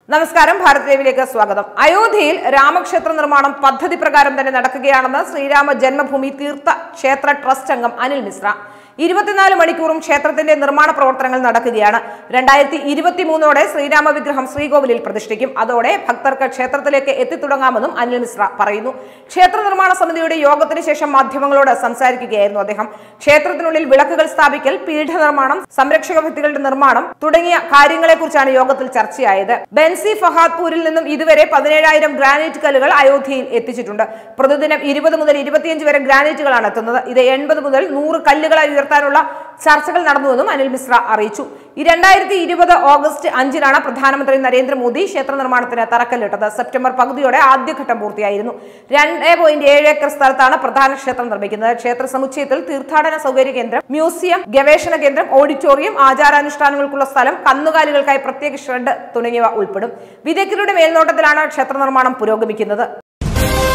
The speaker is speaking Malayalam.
നമസ്കാരം ഭാരത് ലൈവിലേക്ക് സ്വാഗതം അയോധ്യയിൽ രാമക്ഷേത്ര നിർമ്മാണം പദ്ധതി പ്രകാരം തന്നെ നടക്കുകയാണെന്ന് ശ്രീരാമ ജന്മഭൂമി തീർത്ഥ ക്ഷേത്ര ട്രസ്റ്റ് അംഗം അനിൽ മിശ്ര ഇരുപത്തിനാല് മണിക്കൂറും ക്ഷേത്രത്തിന്റെ നിർമ്മാണ പ്രവർത്തനങ്ങൾ നടക്കുകയാണ് രണ്ടായിരത്തി ഇരുപത്തി മൂന്നോടെ ശ്രീരാമ വിഗ്രഹം ശ്രീകോവിലിൽ പ്രതിഷ്ഠിക്കും അതോടെ ഭക്തർക്ക് ക്ഷേത്രത്തിലേക്ക് എത്തിത്തുടങ്ങാമെന്നും അനിൽ മിശ്ര പറയുന്നു ക്ഷേത്ര നിർമ്മാണ സമിതിയുടെ യോഗത്തിന് ശേഷം മാധ്യമങ്ങളോട് സംസാരിക്കുകയായിരുന്നു അദ്ദേഹം ക്ഷേത്രത്തിനുള്ളിൽ വിളക്കുകൾ സ്ഥാപിക്കൽ പീഠ നിർമ്മാണം സംരക്ഷക ഭിത്തികളുടെ നിർമ്മാണം തുടങ്ങിയ കാര്യങ്ങളെക്കുറിച്ചാണ് യോഗത്തിൽ ചർച്ചയായത് ബെൻസി ഫഹാദ്പൂരിൽ നിന്നും ഇതുവരെ പതിനേഴായിരം ഗ്രാനൈറ്റ് കല്ലുകൾ അയോധ്യയിൽ എത്തിച്ചിട്ടുണ്ട് പ്രതിദിനം ഇരുപത് മുതൽ ഇരുപത്തിയഞ്ച് വരെ ഗ്രാനൈറ്റുകളാണ് എത്തുന്നത് ഇത് എൺപത് മുതൽ നൂറ് കല്ലുകളായി ഉയർത്താനുള്ള ചർച്ചകൾ നടന്നുവെന്നും അനിൽ മിശ്ര അറിയിച്ചു ഈ രണ്ടായിരത്തി ഇരുപത് ഓഗസ്റ്റ് അഞ്ചിനാണ് പ്രധാനമന്ത്രി നരേന്ദ്രമോദി ക്ഷേത്ര നിർമ്മാണത്തിന് തറക്കല്ലിട്ടത് സെപ്റ്റംബർ പകുതിയോടെ ആദ്യഘട്ടം പൂർത്തിയായിരുന്നു രണ്ട് പോയിന്റ് ഏഴ് ഏക്കർ സ്ഥലത്താണ് പ്രധാന ക്ഷേത്രം നിർമ്മിക്കുന്നത് ക്ഷേത്ര സമുച്ചയത്തിൽ തീർത്ഥാടന സൗകര്യ കേന്ദ്രം മ്യൂസിയം ഗവേഷണ കേന്ദ്രം ഓഡിറ്റോറിയം ആചാരാനുഷ്ഠാനങ്ങൾക്കുള്ള സ്ഥലം കന്നുകാലികൾക്കായി പ്രത്യേക ഷെഡ് തുടങ്ങിയവ ഉൾപ്പെടും വിദഗ്ധരുടെ മേൽനോട്ടത്തിലാണ് ക്ഷേത്ര നിർമ്മാണം പുരോഗമിക്കുന്നത്